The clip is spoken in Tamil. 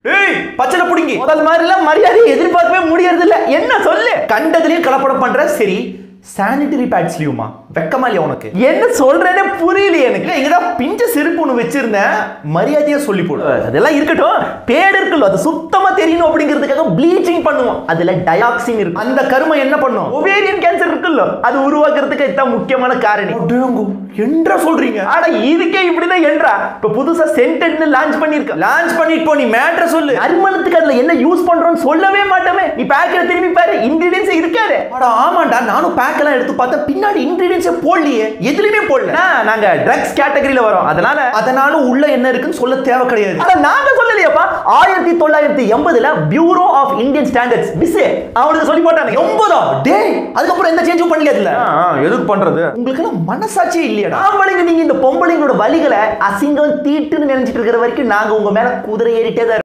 ஏய் பச்சளை புடிங்கி முதல் மாதிரிலாம் மரியாதையை எதிர்பார்க்கவே முடியறது இல்ல என்ன சொல்லு கண்டதுலயும் கலப்படம் பண்ற சரி சானிட்டரி பேட்ஸ்லயுமா வெக்கமா இல்லையா உனக்கு என்ன சொல்றேனே புரியலையே எனக்கு இல்ல, இங்கதான் பிஞ்ச செருப்பு ஒண்ணு வச்சிருந்தேன் மரியாதையா சொல்லி போடு அதெல்லாம் இருக்கட்டும் பேடு இருக்குல்ல அது சுத்தமா தெரியணும் அப்படிங்கிறதுக்காக ப்ளீச்சிங் பண்ணுவோம் அதுல டயாக்சின் இருக்கு அந்த கருமை என்ன பண்ணும் ஒவேரியன் கேன்சர் இருக்குல்ல அது உருவாக்குறதுக்கு இதுதான் முக்கியமான காரணி என்ற சொல்றீங்க ஆனா இதுக்கே இப்படிதான் என்றா இப்ப புதுசா சென்டெட்னு லான்ச் பண்ணிருக்க லான்ச் பண்ணிட்டு போ நீ மேட்ர சொல்லு நறுமணத்துக்கு அதுல என்ன யூஸ் பண்றோம்னு சொல்லவே மாட்டோமே நீ பேக்கெட் திரும்பி பாரு இன்கிரீடியன்ஸ் இருக்காது அட ஆமாண்டா நானும் பேக் எல்லாம் எடுத்து பார்த்தேன் பின்னாடி இன்கிரீடியன்ஸ் போடலையே எதுலயுமே போடல நான், நாங்க ட்ரக்ஸ் கேட்டகரியில வரோம் அதனால அதனால உள்ள என்ன இருக்குன்னு சொல்ல தேவை கிடையாது அட நாங்க சொல்லலையாப்பா ஆயிரத்தி தொள்ளாயிரத்தி எண்பதுல Bureau of Indian Standards BIS அவனுக்கு சொல்லி போட்டாங்க எண்பதா டேய் அதுக்கப்புறம் எந்த சேஞ்சும் பண்ணல இதுல எதுக்கு பண்றது உங்களுக்கு எல்லாம் மனசாட்சியே இல்லையாடா ஆம்பளைங்க நீங்க இந்த பொம்பளைங்களோட வலிகளை அசிங்கம் தீட்டுன்னு நினைச்சிட்டு இருக்கிற வரைக்கும் நாங்க உங்க மேல குதிரை ஏறிட்டே தான் இருப்போம்.